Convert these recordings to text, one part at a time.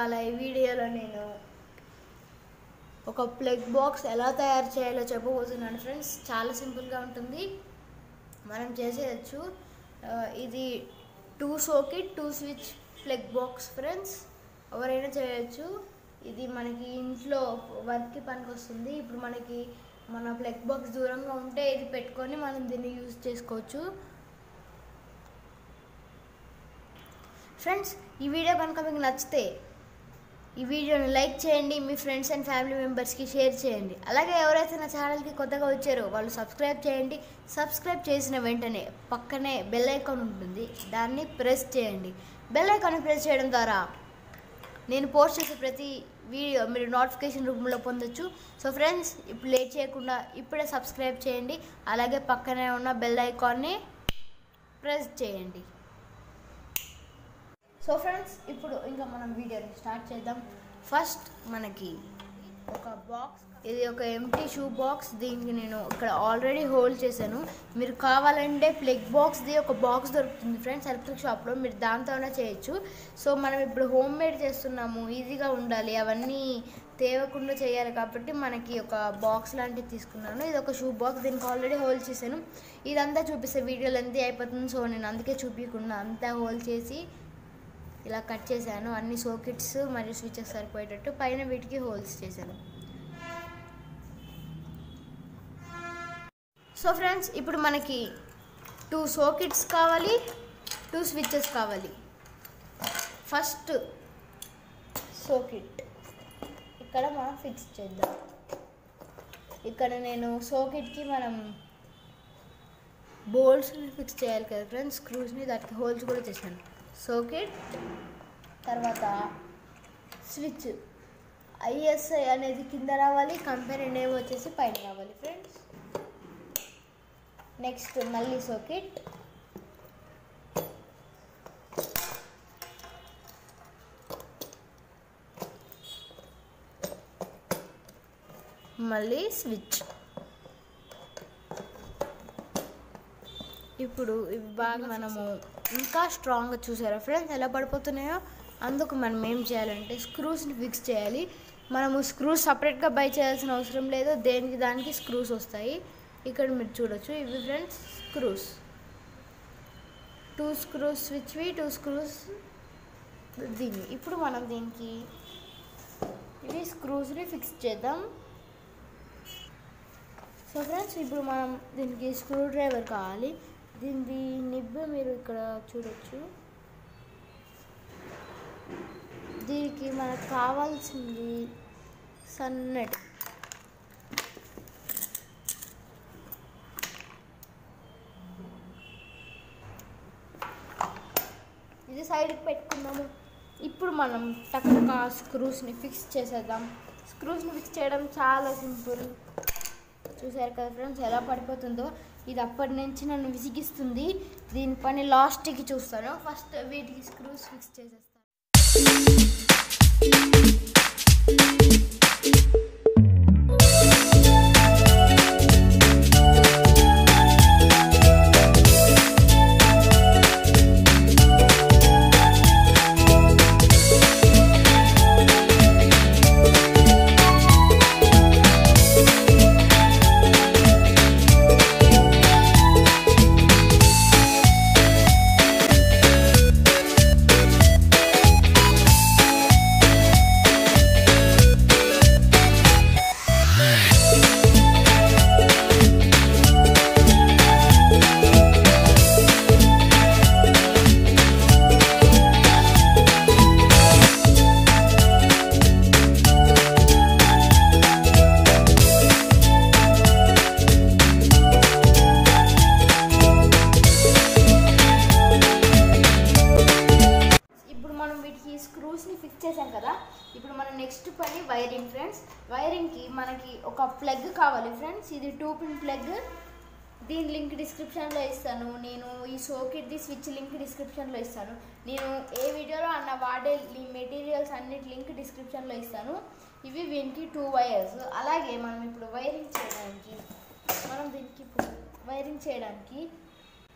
ఇవాళ ఈ వీడియోలో నేను ఒక ప్లగ్ బాక్స్ ఎలా తయారు చేయాలో చెప్పబోతున్నాను ఫ్రెండ్స్ చాలా సింపుల్గా ఉంటుంది మనం చేసేయచ్చు ఆ, ఇది two socket two switch plug box friends ఎవరైనా చేయొచ్చు ఇది మనకి ఇంట్లో వర్క్కి పనికి వస్తుంది ఇప్పుడు మనకి మన ప్లగ్ బాక్స్ దూరంగా ఉంటే ఇది పెట్టుకొని మనం దీన్ని యూజ్ చేసుకోవచ్చు ఫ్రెండ్స్ ఈ వీడియో కనుక మీకు నచ్చితే ఈ వీడియోని లైక్ చేయండి మీ ఫ్రెండ్స్ అండ్ ఫ్యామిలీ మెంబర్స్కి షేర్ చేయండి అలాగే ఎవరైతే నా ఛానల్కి కొత్తగా వచ్చారో వాళ్ళు సబ్స్క్రైబ్ చేయండి సబ్స్క్రైబ్ చేసిన వెంటనే పక్కనే బెల్ ఐకాన్ ఉంటుంది దాన్ని ప్రెస్ చేయండి బెల్ ఐకాన్ ప్రెస్ చేయడం ద్వారా నేను పోస్ట్ చేసే ప్రతి వీడియో మీరు నోటిఫికేషన్ రూపంలో పొందొచ్చు సో ఫ్రెండ్స్ ఇప్పుడు లేట్ చేయకుండా ఇప్పుడే సబ్స్క్రైబ్ చేయండి అలాగే పక్కనే ఉన్న బెల్ ఐకాన్ని ప్రెస్ చేయండి సో ఫ్రెండ్స్ ఇప్పుడు ఇంకా మనం వీడియోని స్టార్ట్ చేద్దాం ఫస్ట్ మనకి ఒక బాక్స్ ఇది ఒక ఎంటీ షూ బాక్స్ దీనికి నేను ఇక్కడ ఆల్రెడీ హోల్డ్ చేశాను మీరు కావాలంటే ప్లగ్ బాక్స్ది ఒక బాక్స్ దొరుకుతుంది ఫ్రెండ్స్ ఎలక్ట్రిక్ షాప్లో మీరు దాంతోనే చేయొచ్చు సో మనం ఇప్పుడు హోమ్ మేడ్ చేస్తున్నాము ఈజీగా ఉండాలి అవన్నీ తేవకుండా చేయాలి కాబట్టి మనకి ఒక బాక్స్ లాంటిది తీసుకున్నాను ఇది ఒక షూ బాక్స్ దీనికి ఆల్రెడీ హోల్డ్ చేశాను ఇదంతా చూపిస్తే వీడియోలు ఎంత అయిపోతుంది సో నేను అందుకే చూపించకుండా అంతా హోల్డ్ చేసి ఇలా కట్ చేశాను అన్ని సోకెట్స్ మరియు స్విచెస్ సరిపోయేటట్టు పైన వీటికి హోల్స్ చేశాను సో ఫ్రెండ్స్ ఇప్పుడు మనకి టూ సోకెట్స్ కావాలి టూ స్విచెస్ కావాలి ఫస్ట్ సోకెట్ ఇక్కడ మనం ఫిక్స్ చేద్దాం ఇక్కడ నేను సోకెట్కి మనం బోల్ట్స్ని ఫిక్స్ చేయాలి కదా ఫ్రెండ్స్ స్క్రూస్ని దానికి హోల్స్ కూడా చేశాను సోకెట్ తర్వాత స్విచ్ ఐఎస్ఐ అనేది కింద రావాలి కంపెనీ నేమ్ వచ్చేసి పైన రావాలి ఫ్రెండ్స్ నెక్స్ట్ మళ్ళీ సోకెట్ మళ్ళీ స్విచ్ ఇప్పుడు ఇవి బాగా మనము ఇంకా స్ట్రాంగ్గా చూసారా ఫ్రెండ్స్ ఎలా పడిపోతున్నాయో అందుకు మనం ఏం చేయాలంటే స్క్రూస్ని ఫిక్స్ చేయాలి మనము స్క్రూస్ సపరేట్గా బై చేయాల్సిన అవసరం లేదు దేనికి దానికి స్క్రూస్ వస్తాయి ఇక్కడ మీరు చూడొచ్చు ఇవి ఫ్రెండ్స్ స్క్రూస్ టూ స్క్రూస్ స్విచ్వి టూ స్క్రూస్ దీన్ని ఇప్పుడు మనం దీనికి ఇవి స్క్రూస్ని ఫిక్స్ చేద్దాం సో ఫ్రెండ్స్ ఇప్పుడు మనం దీనికి స్క్రూ డ్రైవర్ కావాలి దీని నిబ్బ మీరు ఇక్కడ చూడొచ్చు దీనికి మనకు కావాల్సింది సన్నటి ఇది సైడ్కి పెట్టుకుందాము ఇప్పుడు మనం టక్కా స్క్రూస్ని ఫిక్స్ చేసేద్దాం స్క్రూస్ని ఫిక్స్ చేయడం చాలా సింపుల్ చూసారు కదా ఫ్రెండ్స్ ఎలా పడిపోతుందో ఇది అప్పటి నుంచి నన్ను విసిగిస్తుంది దీని పని లాస్ట్కి చూస్తాను ఫస్ట్ వీటికి స్క్రూస్ ఫిక్స్ చేసేస్తాను ఇప్పుడు మనం వీటికి స్క్రూస్ని ఫిక్స్ చేసాం కదా ఇప్పుడు మన నెక్స్ట్ పని వైరింగ్ ఫ్రెండ్స్ వైరింగ్కి మనకి ఒక ప్లగ్ కావాలి ఫ్రెండ్స్ ఇది టూ పిన్ ప్లగ్ దీని లింక్ డిస్క్రిప్షన్లో ఇస్తాను నేను ఈ సోకెట్ది స్విచ్ లింక్ డిస్క్రిప్షన్లో ఇస్తాను నేను ఏ వీడియోలో అన్న వాడే మెటీరియల్స్ అన్నిటి లింక్ డిస్క్రిప్షన్లో ఇస్తాను ఇవి వీనికి టూ వైర్స్ అలాగే మనం ఇప్పుడు వైరింగ్ చేయడానికి మనం దీనికి ఇప్పుడు వైరింగ్ చేయడానికి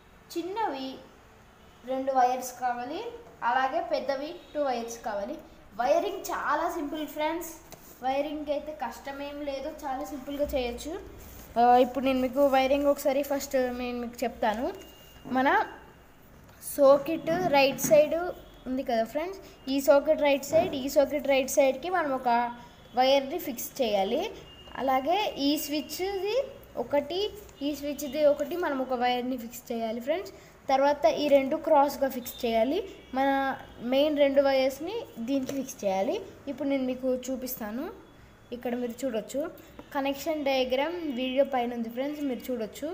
చిన్నవి రెండు వైర్స్ కావాలి అలాగే పెద్దవి టూ వైర్స్ కావాలి వైరింగ్ చాలా సింపుల్ ఫ్రెండ్స్ వైరింగ్ అయితే కష్టమేం లేదు చాలా సింపుల్గా చేయొచ్చు ఆ, ఇప్పుడు నేను మీకు వైరింగ్ ఒకసారి ఫస్ట్ నేను మీకు చెప్తాను మన సోకెట్ రైట్ సైడ్ ఉంది కదా ఫ్రెండ్స్ ఈ సోకెట్ రైట్ సైడ్ ఈ సోకెట్ రైట్ సైడ్కి మనం ఒక వైర్ని ఫిక్స్ చేయాలి అలాగే ఈ స్విచ్ది ఒకటి ఈ స్విచ్ది ఒకటి మనం ఒక వైర్ని ఫిక్స్ చేయాలి ఫ్రెండ్స్ తర్వాత ఈ రెండు క్రాస్గా ఫిక్స్ చేయాలి మన మెయిన్ రెండు వైర్స్ని దీనికి ఫిక్స్ చేయాలి ఇప్పుడు నేను మీకు చూపిస్తాను ఇక్కడ మీరు చూడొచ్చు కనెక్షన్ డయాగ్రామ్ వీడియో పైన ఉంది ఫ్రెండ్స్ మీరు చూడొచ్చు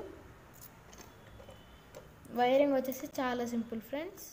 వైరింగ్ వచ్చేసి చాలా సింపుల్ ఫ్రెండ్స్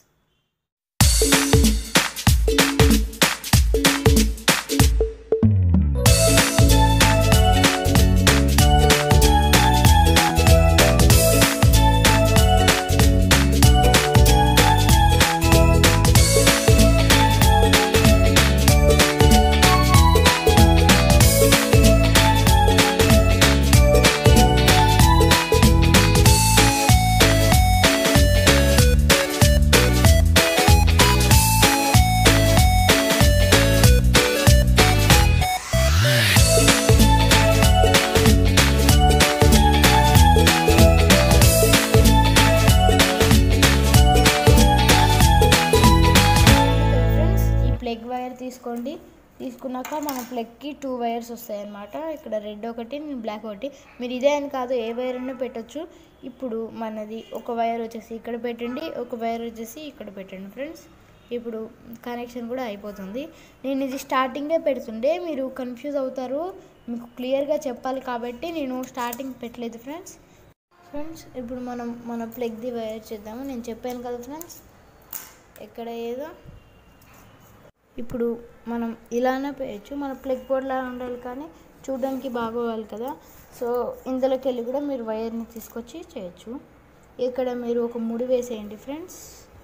ఫ్రెండ్స్ ఈ ప్లగ్ వైర్ తీసుకోండి తీసుకున్నాక మన ప్లగ్కి టూ వైర్స్ వస్తాయి అన్నమాట ఇక్కడ రెడ్ ఒకటి బ్లాక్ ఒకటి మీరు ఇదే అని కాదు ఏ వైర్ అయినా పెట్టొచ్చు ఇప్పుడు మనది ఒక వైర్ వచ్చేసి ఇక్కడ పెట్టండి ఒక వైర్ వచ్చేసి ఇక్కడ పెట్టండి ఫ్రెండ్స్ ఇప్పుడు కనెక్షన్ కూడా అయిపోతుంది నేను ఇది స్టార్టింగే పెడుతుండే మీరు కన్ఫ్యూజ్ అవుతారు మీకు క్లియర్గా చెప్పాలి కాబట్టి నేను స్టార్టింగ్ పెట్టలేదు ఫ్రెండ్స్ ఫ్రెండ్స్ ఇప్పుడు మనం మన ప్లగ్ది వైర్ చేద్దాము నేను చెప్పాను కదా ఫ్రెండ్స్ ఎక్కడ ఏదో ఇప్పుడు మనం ఇలానే పేయచ్చు మన ప్లగ్ బోర్డ్లా ఉండాలి కానీ చూడడానికి బాగోవాలి కదా సో ఇందులోకి వెళ్ళి కూడా మీరు వైర్ని తీసుకొచ్చి చేయొచ్చు ఇక్కడ మీరు ఒక ముడి వేసేయండి ఫ్రెండ్స్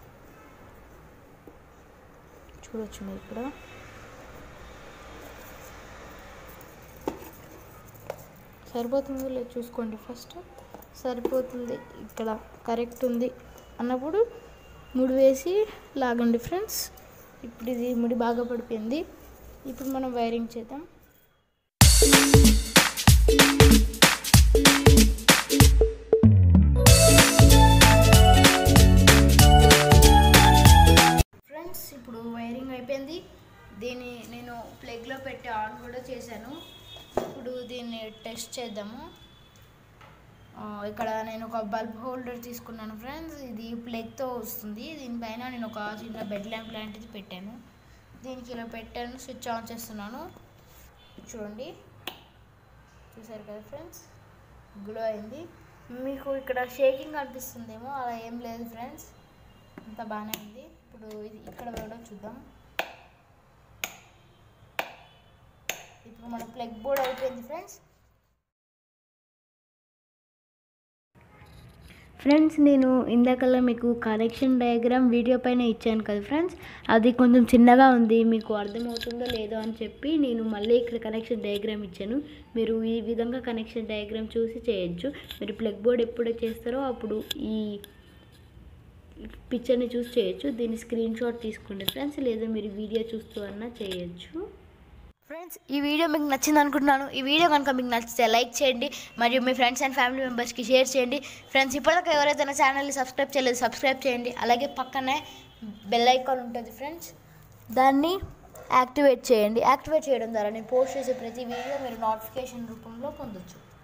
చూడొచ్చు మీరు ఇక్కడ సరిపోతుందో లేదు చూసుకోండి ఫస్ట్ సరిపోతుంది ఇక్కడ కరెక్ట్ ఉంది అన్నప్పుడు ముడి వేసి లాగండి ఫ్రెండ్స్ ఇప్పుడు ఇది ముడి బాగా పడిపోయింది ఇప్పుడు మనం వైరింగ్ చేద్దాం ఫ్రెండ్స్ ఇప్పుడు వైరింగ్ అయిపోయింది దీన్ని నేను ప్లగ్లో పెట్టి ఆన్ కూడా చేశాను ఇప్పుడు దీన్ని టెస్ట్ చేద్దాము ఆ, ఇక్కడ నేను ఒక బల్బ్ హోల్డర్ తీసుకున్నాను ఫ్రెండ్స్ ఇది ప్లగ్తో వస్తుంది దీనిపైన నేను ఒక చిన్న బెడ్ ల్యాంప్ లాంటిది పెట్టాను దీనికి ఇలా పెట్టాను స్విచ్ ఆన్ చేస్తున్నాను చూడండి చూసారు కదా ఫ్రెండ్స్ గ్లో అయింది మీకు ఇక్కడ షేకింగ్ అనిపిస్తుందేమో అలా ఏం లేదు ఫ్రెండ్స్ అంత బాగానే ఉంది ఇప్పుడు ఇది ఇక్కడ కూడా చూద్దాం ఇప్పుడు మన ప్లగ్ బోర్డ్ అయిపోయింది ఫ్రెండ్స్ ఫ్రెండ్స్ నేను ఇందాకల్లా మీకు కనెక్షన్ డయాగ్రామ్ వీడియో పైన ఇచ్చాను కదా ఫ్రెండ్స్ అది కొంచెం చిన్నగా ఉంది మీకు అర్థమవుతుందో లేదో అని చెప్పి నేను మళ్ళీ ఇక్కడ కనెక్షన్ డయాగ్రామ్ ఇచ్చాను మీరు ఈ విధంగా కనెక్షన్ డయాగ్రామ్ చూసి చేయొచ్చు మీరు ప్లగ్ బోర్డ్ ఎప్పుడు చేస్తారో అప్పుడు ఈ పిక్చర్ని చూసి చేయొచ్చు దీన్ని స్క్రీన్ షాట్ తీసుకోండి ఫ్రెండ్స్ లేదా మీరు వీడియో చూస్తూ అన్నా చేయొచ్చు ఫ్రెండ్స్ ఈ వీడియో మీకు నచ్చింది అనుకుంటున్నాను ఈ వీడియో కనుక మీకు నచ్చితే లైక్ చేయండి మరియు మీ ఫ్రెండ్స్ అండ్ ఫ్యామిలీ మెంబర్స్కి షేర్ చేయండి ఫ్రెండ్స్ ఇప్పటిదాకా ఎవరైతే నా ఛానల్ని సబ్స్క్రైబ్ చేయలేదు సబ్స్క్రైబ్ చేయండి అలాగే పక్కనే బెల్ ఐకాన్ ఉంటుంది ఫ్రెండ్స్ దాన్ని యాక్టివేట్ చేయండి యాక్టివేట్ చేయడం ద్వారా నేను పోస్ట్ చేసే ప్రతి వీడియో మీరు నోటిఫికేషన్ రూపంలో పొందొచ్చు